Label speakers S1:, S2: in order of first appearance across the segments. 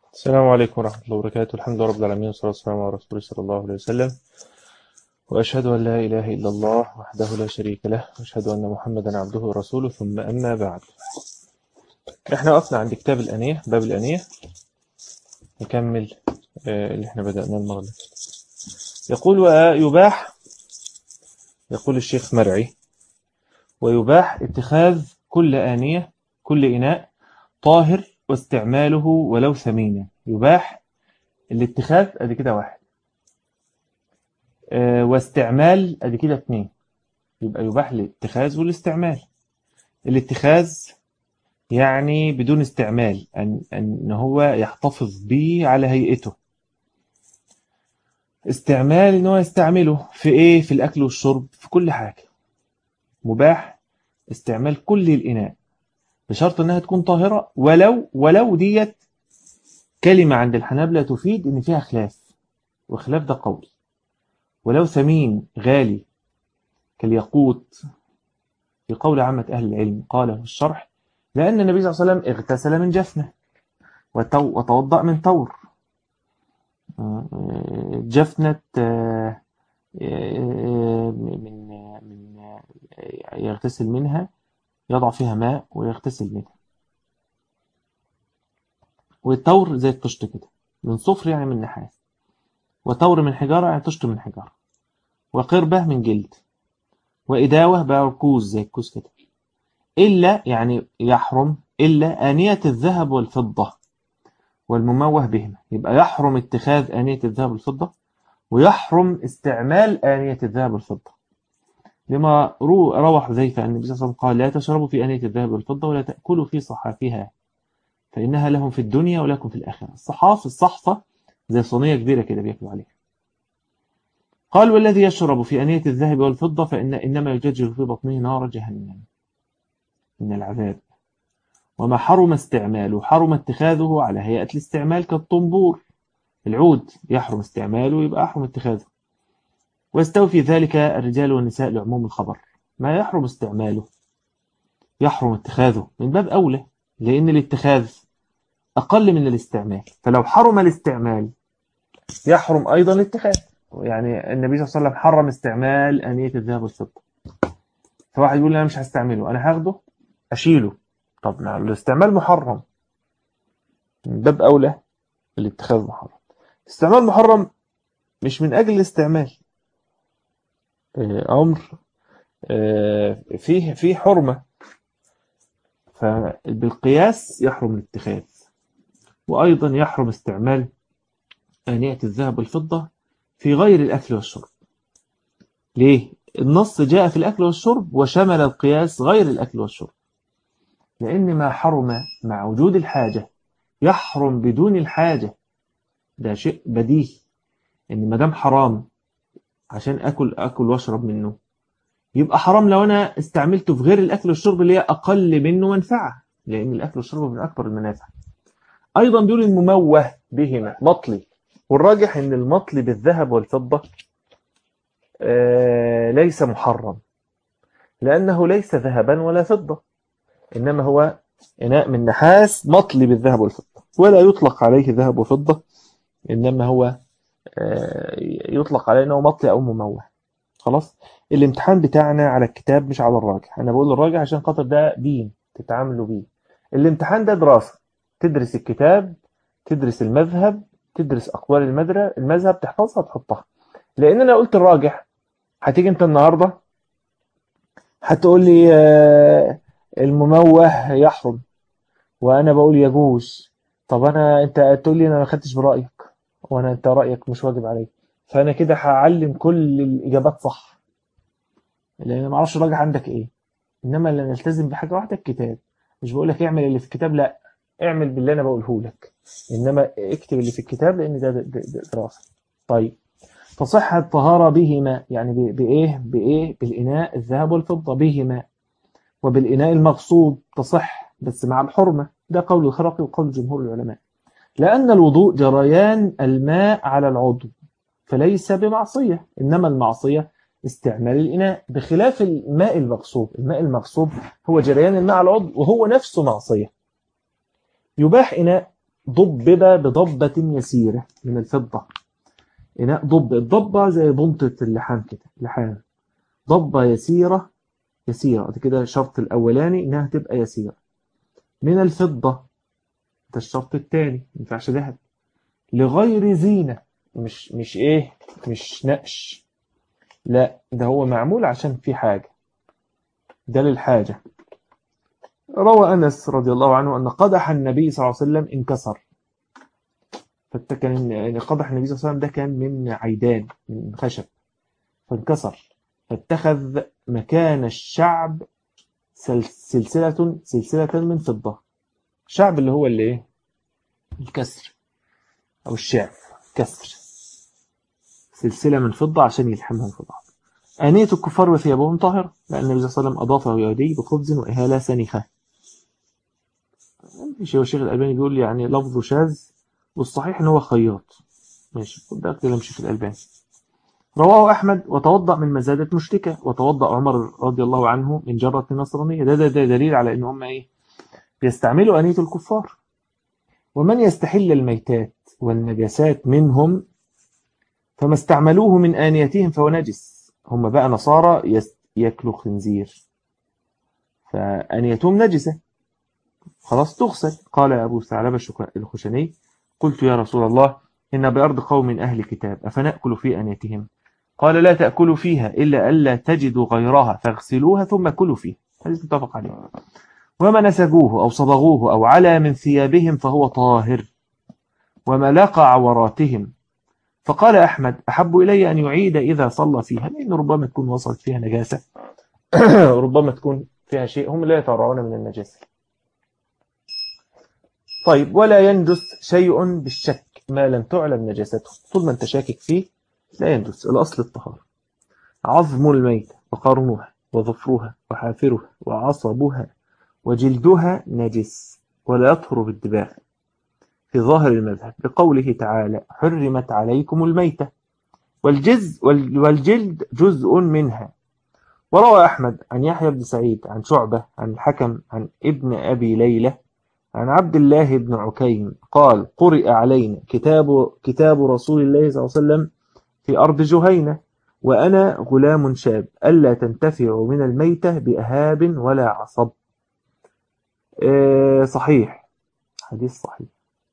S1: السلام عليكم ورحمة الله وبركاته الحمد لله رب العالمين والصلاة والسلام على رسوله صلى الله عليه وسلم وأشهد أن لا إله إلا الله وحده لا شريك له وأشهد أن محمدا عبده ورسوله ثم أما بعد احنا وقفنا عند كتاب الأنية باب الأنية نكمل آه، اللي احنا بدأناه المرة اللي فاتت. يقول ويباح يقول الشيخ مرعي ويباح اتخاذ كل آنية كل إناء طاهر واستعماله ولو ثمينا يباح الاتخاذ ادي كده واحد آه، واستعمال ادي كده اتنين يبقى يباح الاتخاذ والاستعمال الاتخاذ يعني بدون استعمال أن, أن هو يحتفظ به على هيئته استعمال ان هو يستعمله في ايه في الاكل والشرب في كل حاجة مباح استعمال كل الاناء بشرط انها تكون طاهرة ولو ولو ديت كلمة عند الحنابلة تفيد ان فيها خلاف وخلاف ده قول ولو ثمين غالي كالياقوت في قول عامة أهل العلم قاله الشرح لأن النبي صلى الله عليه وسلم اغتسل من جفنة وتو- وتوضأ من تور آه، آه، جفنة آه، آه، من من آه، يغتسل منها يضع فيها ماء ويغتسل منها والتور زي الطشت كده من صفر يعني من نحاس وتور من حجارة يعني طشت من حجارة وقربة من جلد وإداوة بقى ركوز زي الكوز كده إلا يعني يحرم إلا آنية الذهب والفضة والمموه بهما يبقى يحرم اتخاذ آنية الذهب والفضة ويحرم استعمال آنية الذهب والفضة لما رو- روى حذيفة أن النبي صلى الله عليه وسلم قال لا تشربوا في آنية الذهب والفضة ولا تأكلوا في صحافها فإنها لهم في الدنيا ولكم في الآخرة الصحاف الصحفة زي صينية كبيرة كده بياكلوا عليها قال والذي يشرب في آنية الذهب والفضة فإن إنما يججر في بطنه نار جهنم من العذاب وما حرم استعماله حرم اتخاذه على هيئة الاستعمال كالطنبور العود يحرم استعماله يبقى يحرم اتخاذه ويستوي في ذلك الرجال والنساء لعموم الخبر ما يحرم استعماله يحرم اتخاذه من باب أولى لأن الاتخاذ أقل من الاستعمال فلو حرم الاستعمال يحرم أيضا الاتخاذ يعني النبي صلى الله عليه وسلم حرم استعمال آنية الذهب والفضة فواحد يقول لي أنا مش هستعمله أنا هاخده أشيله طب ما الاستعمال محرم من باب أولى الاتخاذ محرم استعمال محرم مش من أجل الاستعمال آه، أمر آه، فيه فيه حرمة فبالقياس يحرم الاتخاذ وأيضا يحرم استعمال آنية الذهب والفضة في غير الأكل والشرب ليه؟ النص جاء في الأكل والشرب وشمل القياس غير الأكل والشرب لأن ما حرم مع وجود الحاجة يحرم بدون الحاجة ده شيء بديهي إن ما دام حرام عشان أكل أكل وأشرب منه يبقى حرام لو أنا استعملته في غير الأكل والشرب اللي هي أقل منه منفعة لأن الأكل والشرب من أكبر المنافع أيضا بيقول المموه بهما مطلي والراجح إن المطلي بالذهب والفضة آه، ليس محرم لأنه ليس ذهبا ولا فضة إنما هو إناء من نحاس مطلي بالذهب والفضة ولا يطلق عليه ذهب وفضة إنما هو آه، يطلق عليه أنه مطلي أو مموه خلاص الامتحان بتاعنا على الكتاب مش على الراجح أنا بقول الراجح عشان خاطر ده دين تتعاملوا بيه الامتحان ده دراسة تدرس الكتاب تدرس المذهب تدرس أقوال المدرة المذهب تحفظها تحطها لأن أنا قلت الراجح هتيجي أنت النهاردة هتقول لي آه، المموه يحرم وأنا بقول يجوز طب أنا أنت تقول لي أنا ما خدتش برأيك وأنا أنت رأيك مش واجب عليك فأنا كده هعلم كل الإجابات صح لأن أنا ما أعرفش الراجح عندك إيه إنما اللي نلتزم بحاجة واحدة الكتاب مش بقول لك اعمل اللي في الكتاب لا اعمل باللي أنا بقوله لك إنما اكتب اللي في الكتاب لأن ده, ده, ده, ده دراسة طيب تصح الطهارة بهما يعني ب- بإيه بإيه بالإناء الذهب والفضة بهما وبالإناء المغصوب تصح بس مع الحرمة ده قول الخرقي وقول جمهور العلماء لأن الوضوء جريان الماء على العضو فليس بمعصية إنما المعصية استعمال الإناء بخلاف الماء المغصوب الماء المغصوب هو جريان الماء على العضو وهو نفسه معصية يباح إناء ضبب بضبة يسيرة من الفضة إناء ضب الضبة زي بنطة اللحام كده لحام ضبة يسيرة يسيرة ده كده الشرط الأولاني إنها تبقى يسيرة من الفضة ده الشرط الثاني ما ينفعش ذهب لغير زينة مش مش إيه مش نقش لا ده هو معمول عشان في حاجة ده للحاجة روى أنس رضي الله عنه أن قدح النبي صلى الله عليه وسلم انكسر فكان يعني قدح النبي صلى الله عليه وسلم ده كان من عيدان من خشب فانكسر فاتخذ مكان الشعب سلسلة سلسلة من فضة الشعب اللي هو اللي ايه الكسر أو الشعب كسر سلسلة من فضة عشان يلحمهم في بعض آنية الكفار وثيابهم طاهر لأن النبي صلى الله عليه وسلم أضافه يهودي بخبز وإهالة سنخة ماشي هو الشيخ الألباني بيقول يعني لفظه شاذ والصحيح إن هو خياط ماشي ده كلام الشيخ الألباني رواه أحمد وتوضأ من مزادة مشتكة وتوضأ عمر رضي الله عنه من جرة النصرانية ده, ده, ده دليل على إن هم إيه بيستعملوا أنية الكفار ومن يستحل الميتات والنجاسات منهم فما استعملوه من آنيتهم فهو نجس هم بقى نصارى يأكلوا خنزير فآنيتهم نجسة خلاص تغسل قال أبو ثعلبة الخشني قلت يا رسول الله إن بأرض قوم من أهل كتاب أفنأكل في أنيتهم قال لا تأكلوا فيها إلا ألا تجدوا غيرها فاغسلوها ثم كلوا فيها هذا متفق عليه وما نسجوه أو صبغوه أو على من ثيابهم فهو طاهر وما لاقى عوراتهم فقال أحمد أحب إلي أن يعيد إذا صلى فيها لأن ربما تكون وصلت فيها نجاسة ربما تكون فيها شيء هم لا يتورعون من النجاسة طيب ولا ينجس شيء بالشك ما لم تعلم نجاسته طول ما انت شاكك فيه لا ينجس الأصل الطهارة عظم الميت وقرنها وظفرها وحافرها وعصبها وجلدها نجس ولا يطهر بالدباغ في ظاهر المذهب بقوله تعالى حرمت عليكم الميتة والجز والجلد جزء منها وروى أحمد عن يحيى بن سعيد عن شعبة عن الحكم عن ابن أبي ليلى عن عبد الله بن عكيم قال قرئ علينا كتاب, كتاب رسول الله صلى الله عليه وسلم في أرض جهينة وأنا غلام شاب ألا تنتفع من الميتة بأهاب ولا عصب إيه صحيح حديث صحيح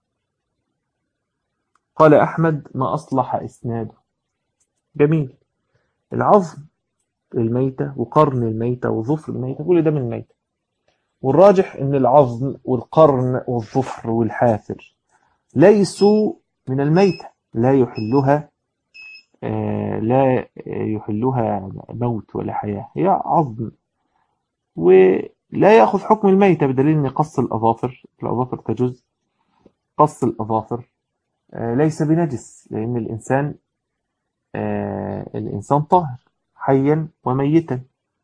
S1: قال أحمد ما أصلح إسناده جميل العظم الميتة وقرن الميتة وظفر الميتة كل ده من الميتة والراجح ان العظم والقرن والظفر والحافر ليسوا من الميتة لا يحلها آه لا يحلها موت ولا حياة هي عظم ولا يأخذ حكم الميتة بدليل ان قص الأظافر الأظافر تجوز قص الأظافر آه ليس بنجس لأن الإنسان آه الإنسان طاهر حيا وميتا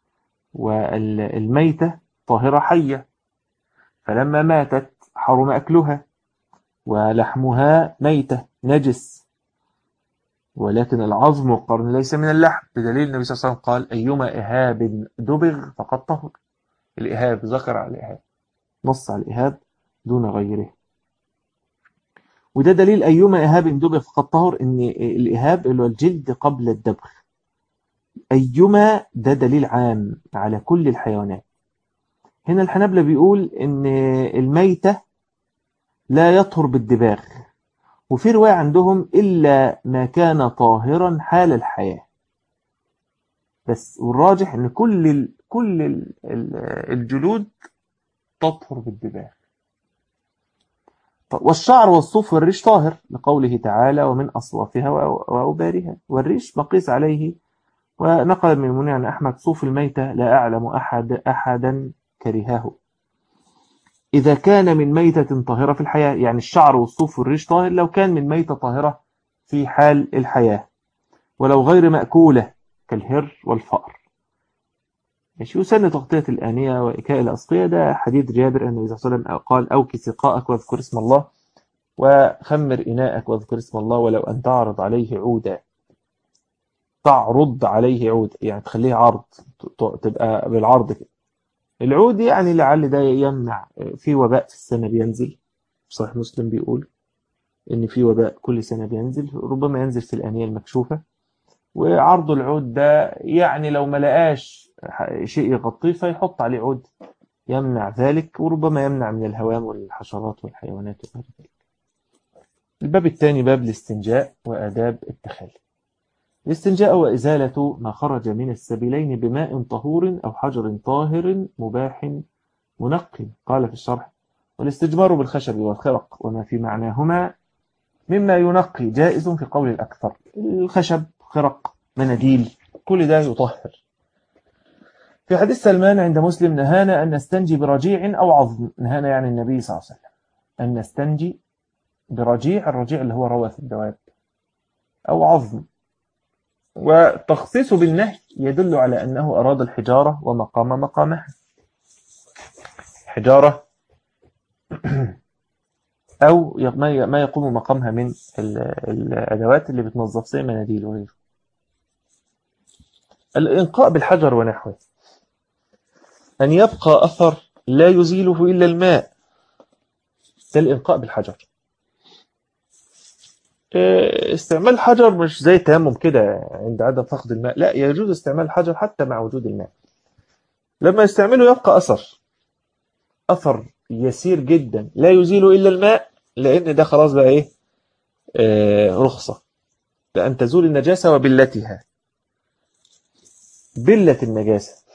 S1: والميتة طاهرة حية فلما ماتت حرم أكلها ولحمها ميتة نجس ولكن العظم والقرن ليس من اللحم بدليل النبي صلى الله عليه وسلم قال أيما إهاب دبغ فقد طهر الإهاب ذكر على الإهاب نص على الإهاب دون غيره وده دليل أيما إهاب دبغ فقد طهر إن الإهاب اللي هو الجلد قبل الدبغ أيما ده دليل عام على كل الحيوانات هنا الحنابلة بيقول إن الميتة لا يطهر بالدباغ وفي رواية عندهم إلا ما كان طاهرا حال الحياة بس والراجح إن كل ال كل ال الجلود تطهر بالدباغ والشعر والصوف والريش طاهر لقوله تعالى ومن أصوافها وأوبارها والريش مقيس عليه ونقل من المنيع عن أحمد صوف الميتة لا أعلم أحد أحدا كرهاه إذا كان من ميتة طاهرة في الحياة يعني الشعر والصوف والريش طاهر لو كان من ميتة طاهرة في حال الحياة ولو غير مأكولة كالهر والفأر ماشي يسن تغطية الآنية وإكاء الأسقية ده حديث جابر أن النبي صلى الله عليه وسلم قال أوكي سقاءك واذكر اسم الله وخمر إناءك واذكر اسم الله ولو أن تعرض عليه عودا تعرض عليه عود يعني تخليه عرض تبقى بالعرض كده العود يعني لعل ده يمنع في وباء في السنة بينزل صحيح مسلم بيقول إن في وباء كل سنة بينزل ربما ينزل في الآنية المكشوفة وعرض العود ده يعني لو ما لقاش شيء يغطيه فيحط عليه عود يمنع ذلك وربما يمنع من الهوام والحشرات والحيوانات وغير ذلك الباب الثاني باب الاستنجاء وآداب التخلي الاستنجاء وإزالة ما خرج من السبيلين بماء طهور أو حجر طاهر مباح منقي قال في الشرح والاستجمار بالخشب والخرق وما في معناهما مما ينقي جائز في قول الأكثر الخشب خرق مناديل كل ده يطهر في حديث سلمان عند مسلم نهانا أن نستنجي برجيع أو عظم نهانا يعني النبي صلى الله عليه وسلم أن نستنجي برجيع الرجيع اللي هو رواث الدواب أو عظم وتخصيصه بالنهي يدل على أنه أراد الحجارة ومقام مقامها حجارة أو ما يقوم مقامها من الأدوات اللي بتنظف زي مناديل وغيره الإنقاء بالحجر ونحوه أن يبقى أثر لا يزيله إلا الماء ده الإنقاء بالحجر استعمال الحجر مش زي التيمم كده عند عدم فقد الماء لا يجوز استعمال الحجر حتى مع وجود الماء لما يستعمله يبقى أثر أثر يسير جدا لا يزيل إلا الماء لأن ده خلاص بقى إيه آه رخصة لأن تزول النجاسة وبلتها بلة النجاسة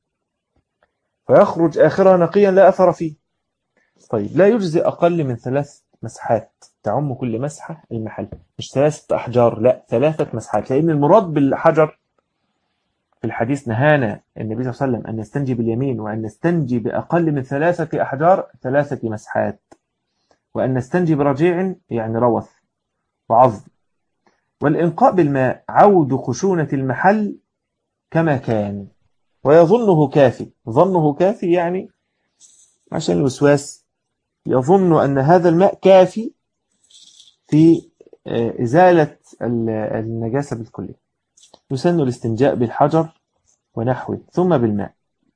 S1: فيخرج آخرها نقيا لا أثر فيه طيب لا يجزي أقل من ثلاث مسحات تعم كل مسحة المحل مش ثلاثة أحجار لا ثلاثة مسحات لأن المراد بالحجر في الحديث نهانا النبي صلى الله عليه وسلم أن نستنجي باليمين وأن نستنجي بأقل من ثلاثة أحجار ثلاثة مسحات وأن نستنجي برجيع يعني روث وعظم والإنقاء بالماء عود خشونة المحل كما كان ويظنه كافي ظنه كافي يعني عشان الوسواس يظن أن هذا الماء كافي في إزالة النجاسة بالكلية يسن الاستنجاء بالحجر ونحوه ثم بالماء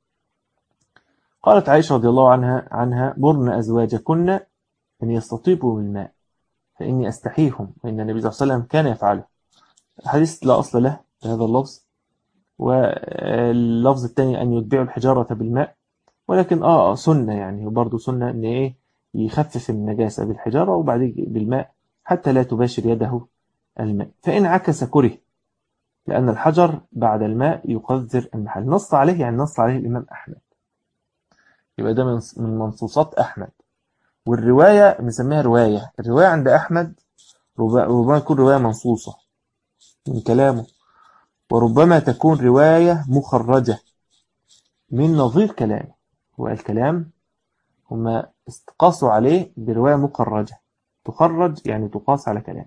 S1: قالت عائشة رضي الله عنها عنها مرن أزواجكن أن يستطيبوا بالماء فإني أستحيهم وإن النبي صلى الله عليه وسلم كان يفعله الحديث لا أصل له هذا اللفظ واللفظ الثاني أن يتبعوا الحجارة بالماء ولكن آه سنة يعني وبرضه سنة أن إيه يخفف النجاسة بالحجارة وبعدين بالماء حتى لا تباشر يده الماء فإن عكس كره لأن الحجر بعد الماء يقذر المحل نص عليه يعني نص عليه الإمام أحمد يبقى ده من منصوصات أحمد والرواية بنسميها رواية الرواية عند أحمد ربما تكون رواية منصوصة من كلامه وربما تكون رواية مخرجة من نظير كلامه هو الكلام هم استقاسوا عليه برواية مخرجة تخرج يعني تقاس على كلام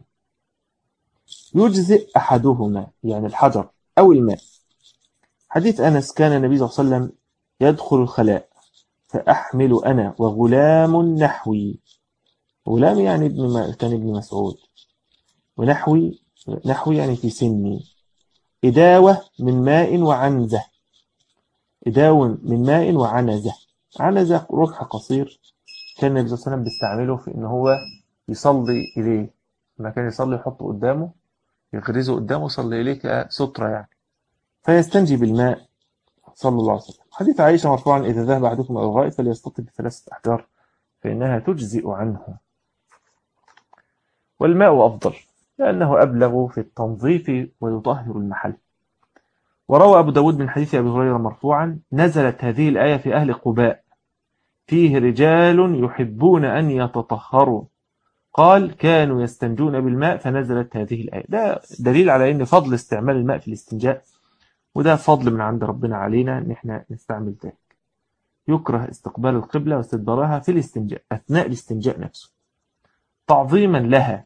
S1: يجزئ أحدهما يعني الحجر أو الماء حديث أنس كان النبي صلى الله عليه وسلم يدخل الخلاء فأحمل أنا وغلام نحوي غلام يعني ابن ما كان ابن مسعود ونحوي نحوي يعني في سني إداوة من ماء وعنزة إداوة من ماء وعنزة عنزة ركح قصير كان النبي صلى الله عليه وسلم بيستعمله في إن هو يصلي إليه لما كان يصلي يحطه قدامه يغرزه قدامه يصلي إليه كسترة يعني فيستنجي بالماء صلى الله عليه وسلم حديث عائشة مرفوعا إذا ذهب أحدكم إلى الغائط فليستطب بثلاثة أحجار فإنها تجزئ عنه والماء أفضل لأنه أبلغ في التنظيف ويطهر المحل وروى أبو داود من حديث أبي هريرة مرفوعا نزلت هذه الآية في أهل قباء فيه رجال يحبون أن يتطهروا قال كانوا يستنجون بالماء فنزلت هذه الآية ده دليل على أن فضل استعمال الماء في الاستنجاء وده فضل من عند ربنا علينا أن احنا نستعمل ذلك يكره استقبال القبلة واستدبارها في الاستنجاء أثناء الاستنجاء نفسه تعظيما لها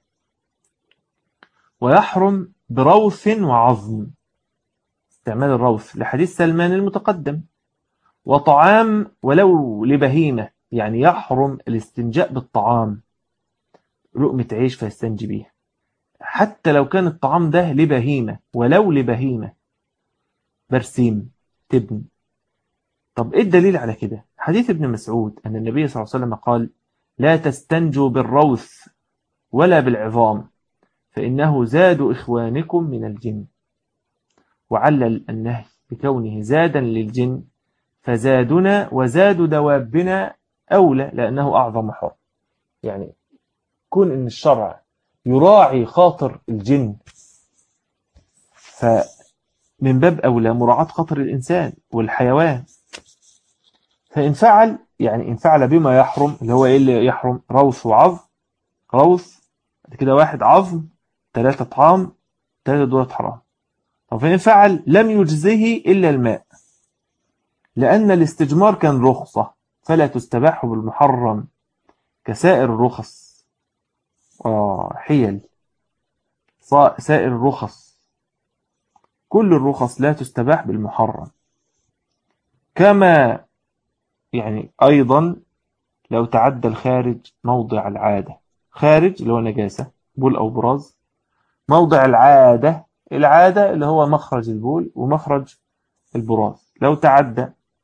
S1: ويحرم بروث وعظم استعمال الروث لحديث سلمان المتقدم وطعام ولو لبهيمة يعني يحرم الاستنجاء بالطعام لقمة عيش فيستنجي بيها حتى لو كان الطعام ده لبهيمة ولو لبهيمة برسيم تبن طب ايه الدليل على كده حديث ابن مسعود أن النبي صلى الله عليه وسلم قال لا تستنجوا بالروث ولا بالعظام فإنه زاد إخوانكم من الجن وعلل النهي بكونه زادا للجن فزادنا وزاد دوابنا أولى لأنه أعظم حر يعني كون أن الشرع يراعي خاطر الجن فمن باب أولى مراعاة خاطر الإنسان والحيوان فإن فعل يعني إن فعل بما يحرم اللي هو إيه اللي يحرم روث وعظم روث كده واحد عظم ثلاثة طعام ثلاثة دولة حرام طب فإن فعل لم يجزه إلا الماء لأن الاستجمار كان رخصة فلا تستباح بالمحرم كسائر الرخص آه حيل سائر الرخص كل الرخص لا تستباح بالمحرم كما يعني أيضا لو تعدى الخارج موضع العادة خارج اللي هو نجاسة بول أو براز موضع العادة العادة اللي هو مخرج البول ومخرج البراز لو تعدى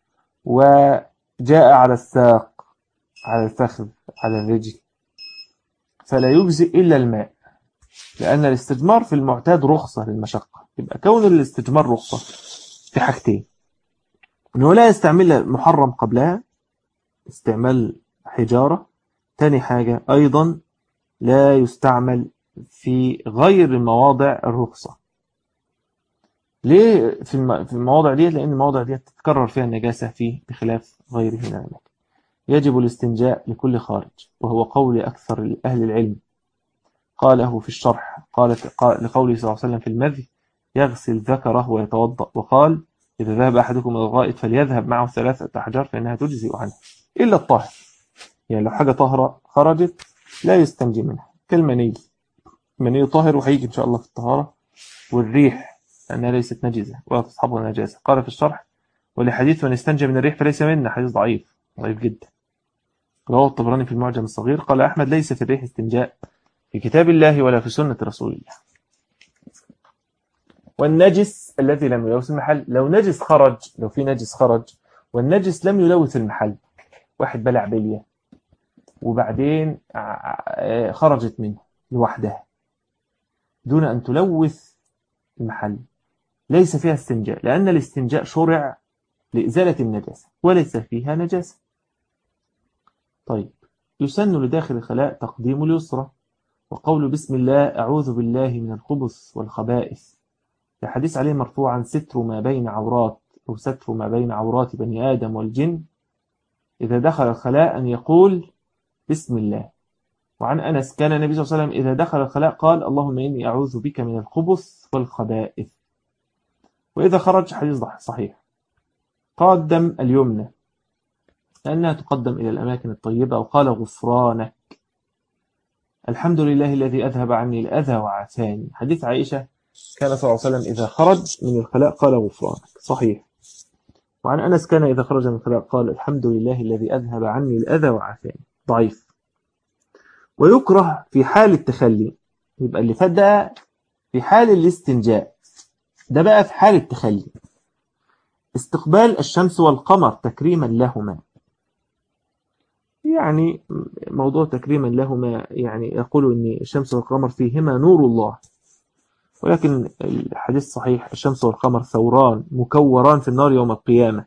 S1: وجاء على الساق على الفخذ على الرجل فلا يجزئ إلا الماء لأن الاستجمار في المعتاد رخصة للمشقة يبقى كون الاستجمار رخصة في حاجتين أنه لا يستعمل محرم قبلها استعمال حجارة تاني حاجة أيضا لا يستعمل في غير مواضع الرخصة ليه في المواضع دي لأن المواضع دي تتكرر فيها النجاسة فيه بخلاف غيره من الأماكن يجب الاستنجاء لكل خارج وهو قول أكثر أهل العلم قاله في الشرح قالت قال لقوله صلى الله عليه وسلم في المذي يغسل ذكره ويتوضأ وقال إذا ذهب أحدكم إلى الغائط فليذهب معه ثلاثة أحجار فإنها تجزئ عنه إلا الطاهر يعني لو حاجة طاهرة خرجت لا يستنجي منها كالمني مني طاهر وهيجي إن شاء الله في الطهارة والريح أنها ليست نجزة ولا تصحبها نجاسة قال في الشرح ولحديث من استنجى من الريح فليس منا حديث ضعيف ضعيف جدا رواه الطبراني في المعجم الصغير قال أحمد ليس في الريح استنجاء في كتاب الله ولا في سنة رسول الله والنجس الذي لم يلوث المحل لو نجس خرج لو في نجس خرج والنجس لم يلوث المحل واحد بلع بلية وبعدين خرجت منه لوحدها دون أن تلوث المحل ليس فيها استنجاء لأن الاستنجاء شرع لإزالة النجاسة وليس فيها نجاسة طيب يسن لداخل الخلاء تقديم اليسرى وقول بسم الله أعوذ بالله من الخبث والخبائث الحديث عليه مرفوعا ستر ما بين عورات أو ستر ما بين عورات بني آدم والجن إذا دخل الخلاء أن يقول بسم الله وعن أنس كان النبي صلى الله عليه وسلم إذا دخل الخلاء قال اللهم إني أعوذ بك من الخبث والخبائث وإذا خرج حديث صحيح قدم اليمنى لأنها تقدم إلى الأماكن الطيبة وقال غفرانك الحمد لله الذي أذهب عني الأذى وعافاني حديث عائشة كان صلى الله عليه وسلم إذا خرج من الخلاء قال غفرانك صحيح وعن أنس كان إذا خرج من الخلاء قال الحمد لله الذي أذهب عني الأذى وعافاني ضعيف ويكره في حال التخلي يبقى اللي فات ده في حال الاستنجاء ده بقى في حال التخلي استقبال الشمس والقمر تكريما لهما يعني موضوع تكريما لهما يعني يقول أن الشمس والقمر فيهما نور الله ولكن الحديث صحيح الشمس والقمر ثوران مكوران في النار يوم القيامة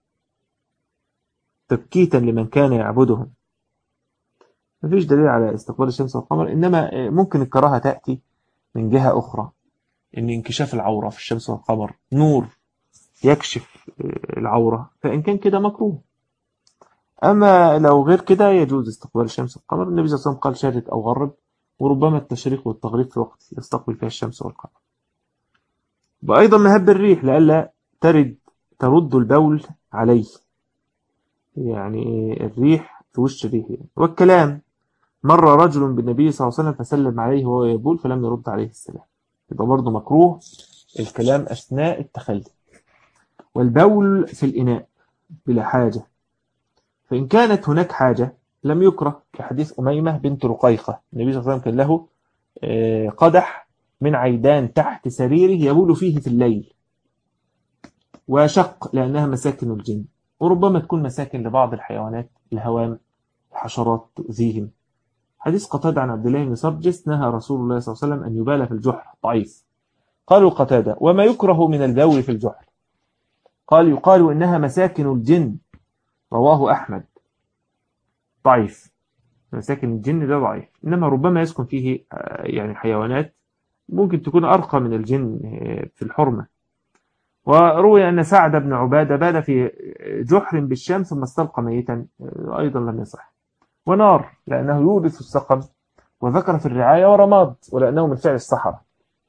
S1: تبكيتا لمن كان يعبدهم ما فيش دليل على استقبال الشمس والقمر إنما ممكن الكراهة تأتي من جهة أخرى إن انكشاف العورة في الشمس والقمر نور يكشف العورة فإن كان كده مكروه أما لو غير كده يجوز استقبال الشمس والقمر النبي صلى الله عليه وسلم قال شارك أو غرب وربما التشريق والتغريب في وقت يستقبل فيها الشمس والقمر وأيضا مهب الريح لئلا ترد ترد البول عليه يعني الريح في وش الريح والكلام مر رجل بالنبي صلى الله عليه وسلم فسلم عليه وهو يبول فلم يرد عليه السلام يبقى برضه مكروه الكلام أثناء التخلي والبول في الإناء بلا حاجة فإن كانت هناك حاجة لم يكره كحديث أميمة بنت رقيقة النبي صلى الله عليه وسلم كان له قدح من عيدان تحت سريره يبول فيه في الليل وشق لأنها مساكن الجن وربما تكون مساكن لبعض الحيوانات الهوام حشرات تؤذيهم حديث قتادة عن عبد الله بن سرجس نهى رسول الله صلى الله عليه وسلم أن يبال في الجحر ضعيف قالوا قتادة وما يكره من البول في الجحر قال يقال إنها مساكن الجن رواه أحمد ضعيف مساكن الجن ده ضعيف إنما ربما يسكن فيه يعني حيوانات ممكن تكون أرقى من الجن في الحرمة وروي أن سعد بن عبادة بال في جحر بالشام ثم استلقى ميتا أيضا لم يصح ونار لأنه يورث السقم وذكر في الرعاية ورماد ولأنه من فعل الصحراء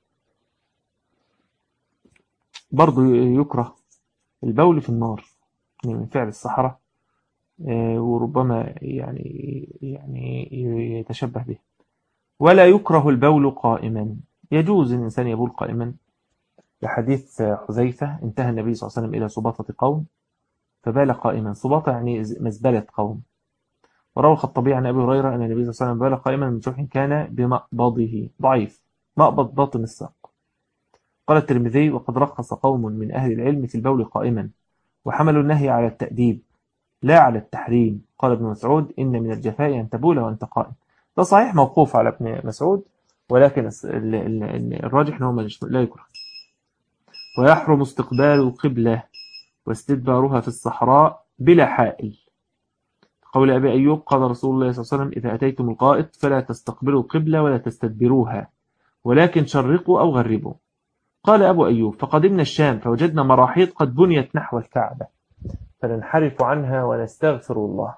S1: برضو يكره البول في النار من فعل الصحراء وربما يعني يعني يتشبه به ولا يكره البول قائما يجوز الإنسان يبول قائما لحديث حذيفة انتهى النبي صلى الله عليه وسلم إلى سباطة قوم فبال قائما سباطة يعني مزبلة قوم وروى الخطبي عن أبي هريرة أن النبي صلى الله عليه وسلم بال قائما من جرح كان بمقبضه ضعيف مقبض باطن الساق قال الترمذي وقد رخص قوم من أهل العلم في البول قائما وحملوا النهي على التأديب لا على التحريم قال ابن مسعود إن من الجفاء أن تبول وأنت قائم ده صحيح موقوف على ابن مسعود ولكن الراجح أنه لا يكره ويحرم استقبال القبلة واستدبارها في الصحراء بلا حائل قول أبي أيوب قال رسول الله صلى الله عليه وسلم إذا أتيتم القائد فلا تستقبلوا القبلة ولا تستدبروها ولكن شرقوا أو غربوا قال أبو أيوب فقدمنا الشام فوجدنا مراحيض قد بنيت نحو الكعبة فننحرف عنها ونستغفر الله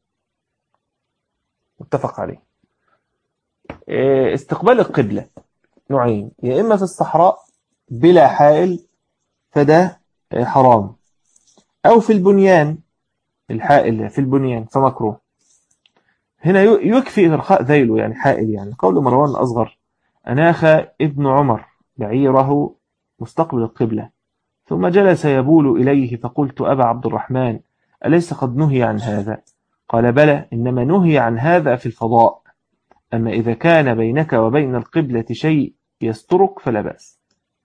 S1: متفق عليه استقبال القبلة نوعين يا إما في الصحراء بلا حائل فده حرام أو في البنيان الحائل في البنيان فمكروه هنا يكفي إرخاء ذيله يعني حائل يعني قول مروان الأصغر أناخ ابن عمر بعيره مستقبل القبلة ثم جلس يبول إليه فقلت أبا عبد الرحمن أليس قد نهي عن هذا قال بلى إنما نهي عن هذا في الفضاء أما إذا كان بينك وبين القبلة شيء يسترك فلا بأس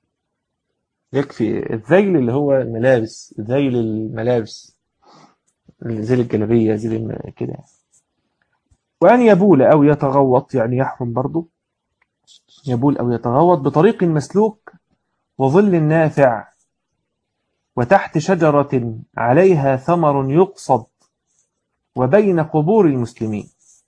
S1: يكفي الذيل اللي هو الملابس ذيل الملابس زي الجلبية زي كده وأن يبول أو يتغوط يعني يحرم برضه يبول أو يتغوط بطريق مسلوك وظل نافع وتحت شجرة عليها ثمر يقصد وبين قبور المسلمين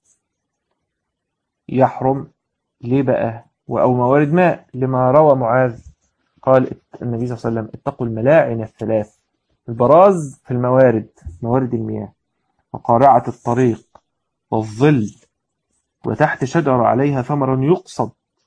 S1: يحرم ليه بقى أو موارد ماء لما روى معاذ قال النبي صلى الله عليه وسلم اتقوا الملاعن الثلاث البراز في الموارد موارد المياه وقارعة الطريق والظل وتحت شجرة عليها ثمر يقصد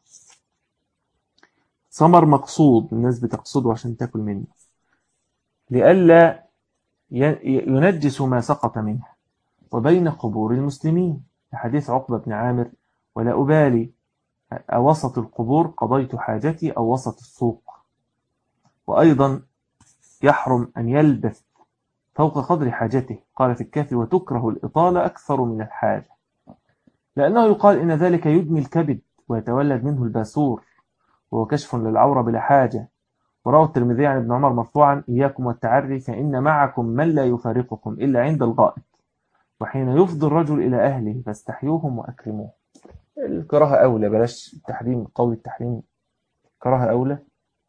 S1: ثمر مقصود الناس بتقصده عشان تاكل منه لئلا ينجس ما سقط منه وبين قبور المسلمين حديث عقبة بن عامر ولا أبالي أوسط القبور قضيت حاجتي أو وسط السوق وأيضا يحرم أن يلبث فوق قدر حاجته قال في الكافي وتكره الإطالة أكثر من الحاجة لأنه يقال إن ذلك يدمي الكبد ويتولد منه الباسور وهو كشف للعورة بلا حاجة وروى الترمذي عن ابن عمر مرفوعا إياكم والتعري فإن معكم من لا يفارقكم إلا عند الغائط وحين يفضي الرجل إلى أهله فاستحيوهم وأكرموه الكراهة أولى بلاش التحريم قول التحريم كراهة أولى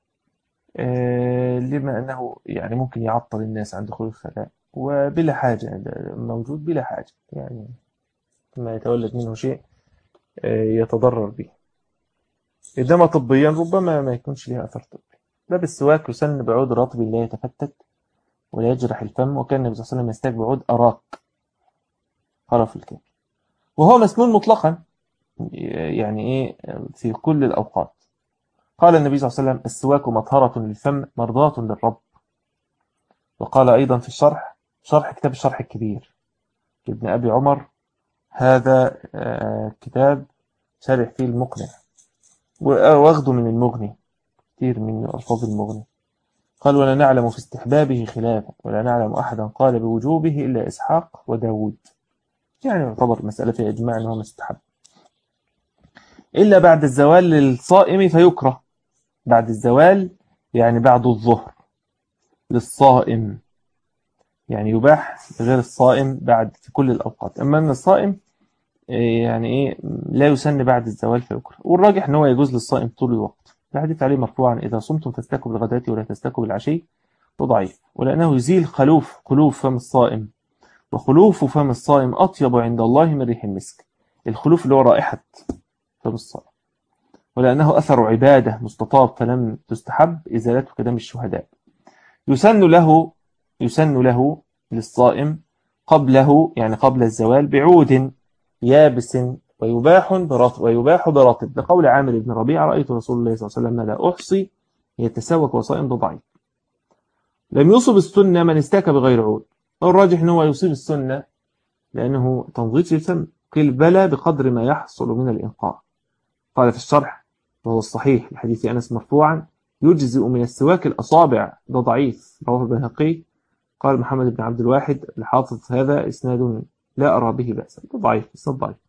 S1: آه لما أنه يعني ممكن يعطل الناس عن دخول الخلاء وبلا حاجة موجود بلا حاجة يعني ما يتولد منه شيء آه يتضرر به إنما طبيا ربما ما يكونش لها أثر طبي باب السواك يسن بعود رطب لا يتفتت ولا يجرح الفم وكان النبي صلى الله عليه وسلم يستاك بعود أراك قال في الكامل وهو مسنون مطلقا يعني إيه في كل الأوقات قال النبي صلى الله عليه وسلم السواك مطهرة للفم مرضاة للرب وقال أيضا في الشرح شرح كتاب الشرح الكبير لابن أبي عمر هذا كتاب شارح فيه المقنع واخده من المغني كثير من ألفاظ المغني قال ولا نعلم في استحبابه خلافا ولا نعلم أحدا قال بوجوبه إلا إسحاق وداود يعني يعتبر مسألة في إجماع أنه مستحب إلا بعد الزوال للصائم فيكره بعد الزوال يعني بعد الظهر للصائم يعني يباح غير الصائم بعد في كل الأوقات أما أن الصائم إيه يعني إيه لا يسن بعد الزوال فيكره والراجح أن هو يجوز للصائم طول الوقت الحديث عليه مرفوعا إذا صمتم فاستكوا بالغداة ولا تستكوا بالعشي وضعيف ولأنه يزيل خلوف خلوف فم الصائم وخلوف فم الصائم أطيب عند الله من ريح المسك الخلوف اللي هو رائحة فم الصائم ولأنه أثر عبادة مستطاب فلم تستحب إزالته كدم الشهداء يسن له يسن له للصائم قبله يعني قبل الزوال بعود يابس ويباح برطب ويباح برطب لقول عامر بن ربيعة رأيت رسول الله صلى الله عليه وسلم لا أحصي يتسوك وصائم ضعيف لم يصب السنة من استاك بغير عود الراجح أنه يصيب السنة لأنه تنظيف الفم قيل بلى بقدر ما يحصل من الإنقاء قال في الشرح وهو الصحيح لحديث أنس مرفوعا يجزئ من السواك الأصابع ده ضعيف رواه البيهقي قال محمد بن عبد الواحد الحافظ هذا إسناد لا أرى به بأسا ده ضعيف إسناد ضعيف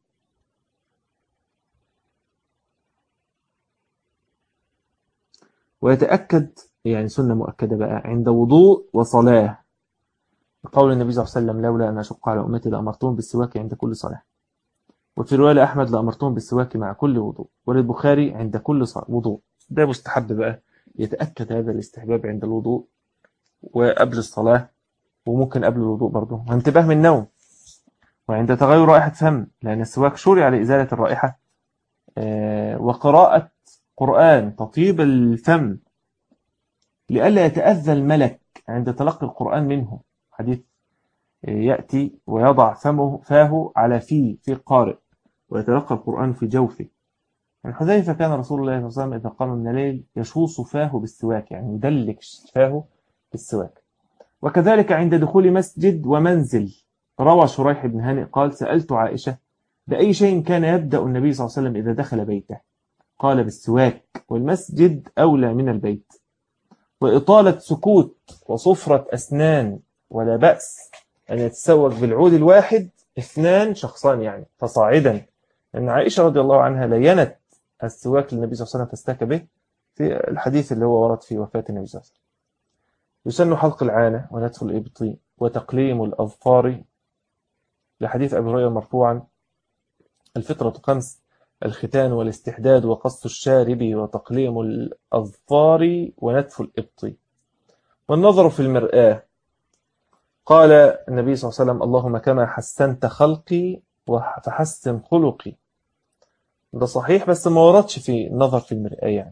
S1: ويتأكد يعني سنة مؤكدة بقى عند وضوء وصلاة قول النبي صلى الله عليه وسلم لولا أن أشق على أمتي لأمرتهم بالسواك عند كل صلاة وفي رواية أحمد لأمرتهم بالسواك مع كل وضوء وللبخاري عند كل وضوء ده مستحب بقى يتأكد هذا الاستحباب عند الوضوء وقبل الصلاة وممكن قبل الوضوء برضه وانتباه من النوم وعند تغير رائحة فم لأن السواك شرع لإزالة الرائحة وقراءة قرآن تطيب الفم لئلا يتأذى الملك عند تلقي القرآن منه حديث يأتي ويضع فمه فاه على فيه في القارئ ويتلقى القرآن في جوفه عن حذيفة كان رسول الله صلى الله عليه وسلم إذا قام من الليل يشوص فاه بالسواك يعني يدلك فاه بالسواك وكذلك عند دخول مسجد ومنزل روى شريح بن هانئ قال سألت عائشة بأي شيء كان يبدأ النبي صلى الله عليه وسلم إذا دخل بيته قال بالسواك والمسجد أولى من البيت وإطالة سكوت وصفرة أسنان ولا بأس أن يتسوق بالعود الواحد اثنان شخصان يعني فصاعدا أن عائشة رضي الله عنها لينت السواك للنبي صلى الله عليه وسلم فاستاك به في الحديث اللي هو ورد في وفاة النبي صلى الله عليه وسلم يسن حلق العانة ونتف الإبط وتقليم الأظفار لحديث أبي هريرة مرفوعا الفطرة خمس الختان والاستحداد وقص الشارب وتقليم الأظفار ونتف الإبط والنظر في المرآة قال النبي صلى الله عليه وسلم اللهم كما حسنت خلقي فحسن خلقي ده صحيح بس ما وردش في النظر في المرآة يعني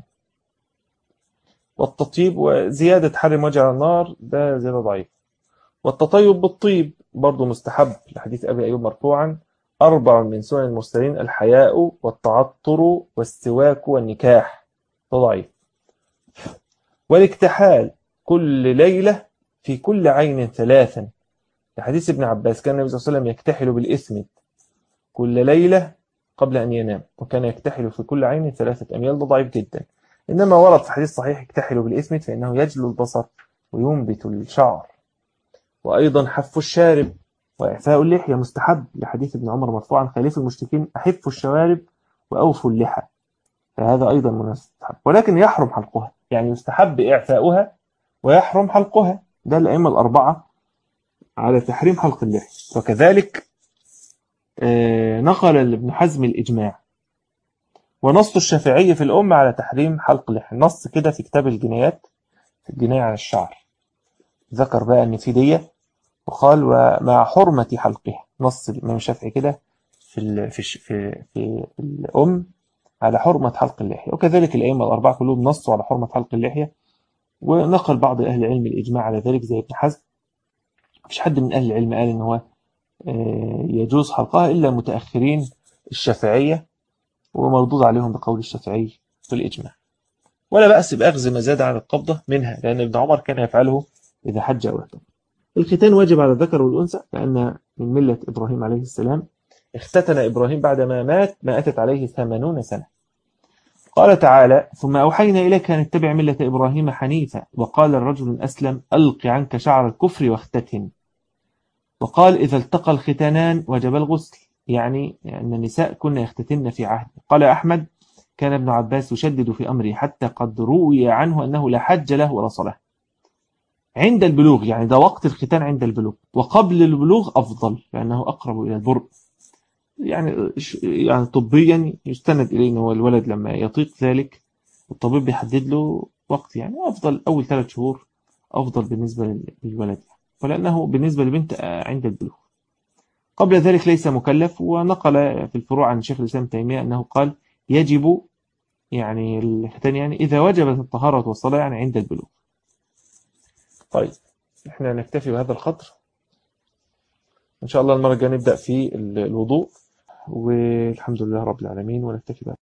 S1: والتطيب وزيادة حرم وجع النار ده زيادة ضعيف والتطيب بالطيب برضه مستحب لحديث أبي أيوب مرفوعا أربع من سنن المرسلين الحياء والتعطر والسواك والنكاح ده ضعيف والاكتحال كل ليلة في كل عين ثلاثا لحديث ابن عباس كان النبي صلى الله عليه وسلم يكتحل بالإثم كل ليلة قبل أن ينام وكان يكتحل في كل عين ثلاثة أميال ده ضعيف جدا إنما ورد في حديث صحيح يكتحل بالإثم فإنه يجلو البصر وينبت الشعر وأيضا حف الشارب وإعفاء اللحية مستحب لحديث ابن عمر مرفوعا خليف المشركين أحفوا الشوارب وأوفوا اللحى فهذا أيضا مستحب ولكن يحرم حلقها يعني يستحب إعفاؤها ويحرم حلقها ده الأئمة الأربعة على تحريم حلق اللحية وكذلك نقل ابن حزم الإجماع ونص الشافعي في الأمة على تحريم حلق اللحية نص كده في كتاب الجنايات في الجناية عن الشعر ذكر بقى أن في دية وقال ومع حرمة حلقها نص الإمام الشافعي كده في في في في الأم على حرمة حلق اللحية وكذلك الأئمة الأربعة كلهم نصوا على حرمة حلق اللحية ونقل بعض أهل العلم الإجماع على ذلك زي ابن حزم مفيش حد من أهل العلم قال إن هو يجوز حلقها إلا متأخرين الشافعية ومردود عليهم بقول الشافعي في الإجماع ولا بأس بأخذ ما زاد عن القبضة منها لأن ابن عمر كان يفعله إذا حج أو اهتم الختان واجب على الذكر والأنثى لأن من ملة إبراهيم عليه السلام اختتن إبراهيم بعدما مات ما أتت عليه ثمانون سنة قال تعالى ثم أوحينا إليك أن اتبع ملة إبراهيم حنيفا وقال الرجل أسلم ألق عنك شعر الكفر واختتن وقال إذا التقى الختانان وجب الغسل يعني أن النساء كنا يختتن في عهد قال أحمد كان ابن عباس يشدد في أمره حتى قد روي عنه أنه لا حج له ولا صلاة عند البلوغ يعني ده وقت الختان عند البلوغ وقبل البلوغ أفضل لأنه أقرب إلى البرء يعني يعني طبيا يستند إليه أنه الولد لما يطيق ذلك الطبيب بيحدد له وقت يعني أفضل أول ثلاث شهور أفضل بالنسبة للولد ولأنه بالنسبة للبنت عند البلوغ قبل ذلك ليس مكلف ونقل في الفروع عن شيخ الإسلام تيمية أنه قال يجب يعني الختان يعني إذا وجبت الطهارة والصلاة يعني عند البلوغ طيب احنا نكتفي بهذا القدر إن شاء الله المرة الجاية نبدأ في الوضوء والحمد لله رب العالمين ونكتفي بهذا